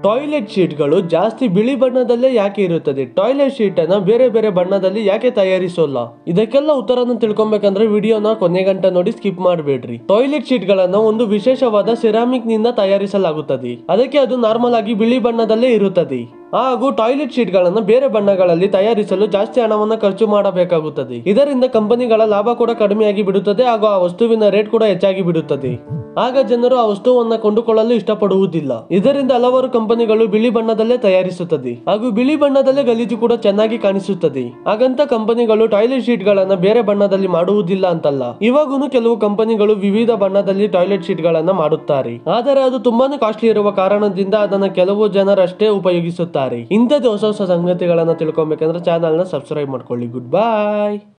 toilet ಶೀಟ್ಗಳು ಜಾಸ್ತಿ ಬಿಳಿ ಬಣ್ಣದಲ್ಲೇ ಯಾಕೆ ಇರುತ್ತದೆ ಟಾಯ್ಲೆಟ್ ಶೀಟ್ ಅನ್ನ ಬೇರೆ ಬೇರೆ ಬಣ್ಣದಲ್ಲಿ ಯಾಕೆ ತಯಾರಿಸೋಲ್ಲ ಇದಕ್ಕೆಲ್ಲ ಉತ್ತರನ ತಿಳ್ಕೊಬೇಕಂದ್ರೆ ವಿಡಿಯೋನ ಕೊನೆ ಗಂಟೆ ನೋಡಿ ಸ್ಕಿಪ್ ಮಾಡಬೇಡ್ರಿ ಟಾಯ್ಲೆಟ್ ಶೀಟ್ ಗಳನ್ನ ಒಂದು ವಿಶೇಷವಾದ ಸಿರಾಮಿಕ್ ನಿಂದ ತಯಾರಿಸಲಾಗುತ್ತದೆ ಅದಕ್ಕೆ ಅದು ನಾರ್ಮಲ್ ಆಗಿ ಬಿಳಿ ಬಣ್ಣದಲ್ಲೇ ಇರುತ್ತದೆ ಹಾಗೂ ಟಾಯ್ಲೆಟ್ ಶೀಟ್ ಗಳನ್ನ ಬೇರೆ ಬಣ್ಣಗಳಲ್ಲಿ ತಯಾರಿಸಲು ಜಾಸ್ತಿ ಹಣವನ್ನ ಖರ್ಚು ಮಾಡಬೇಕಾಗುತ್ತದೆ ಇದರಿಂದ ಕಂಪನಿಗಳ ಲಾಭ ಕೂಡ ಕಡಿಮೆಯಾಗಿ ಬಿಡುತ್ತದೆ ಹಾಗೂ ಆ ವಸ್ತುವಿನ ರೇಟ್ ಕೂಡ ಹೆಚ್ಚಾಗಿ ಬಿಡುತ್ತದೆ ಆಗ ಜನರು ಆ ವಸ್ತುವನ್ನ ಕೊಂಡುಕೊಳ್ಳಲು ಇಷ್ಟಪಡುವುದಿಲ್ಲ ಇದರಿಂದ ಹಲವಾರು ಕಂಪನಿಗಳು ಬಿಳಿ ಬಣ್ಣದಲ್ಲೇ ತಯಾರಿಸುತ್ತದೆ ಹಾಗೂ ಬಿಳಿ ಬಣ್ಣದಲ್ಲೇ ಗಲೀಜು ಕೂಡ ಚೆನ್ನಾಗಿ ಕಾಣಿಸುತ್ತದೆ ಹಾಗಂತ ಕಂಪನಿಗಳು ಟಾಯ್ಲೆಟ್ ಶೀಟ್ ಗಳನ್ನ ಬೇರೆ ಬಣ್ಣದಲ್ಲಿ ಮಾಡುವುದಿಲ್ಲ ಅಂತಲ್ಲ ಇವಾಗೂ ಕೆಲವು ಕಂಪನಿಗಳು ವಿವಿಧ ಬಣ್ಣದಲ್ಲಿ ಟಾಯ್ಲೆಟ್ ಶೀಟ್ ಗಳನ್ನ ಮಾಡುತ್ತಾರೆ ಆದರೆ ಅದು ತುಂಬಾನೇ ಕಾಸ್ಟ್ಲಿ ಇರುವ ಕಾರಣದಿಂದ ಅದನ್ನ ಕೆಲವು ಜನರಷ್ಟೇ ಉಪಯೋಗಿಸುತ್ತಾರೆ ಇಂಥದ್ದು ಹೊಸ ಹೊಸ ಸಂಗತಿಗಳನ್ನ ತಿಳ್ಕೊಬೇಕಂದ್ರೆ ಚಾನಲ್ ನ ಸಬ್ಸ್ಕ್ರೈಬ್ ಮಾಡ್ಕೊಳ್ಳಿ ಗುಡ್ ಬಾಯ್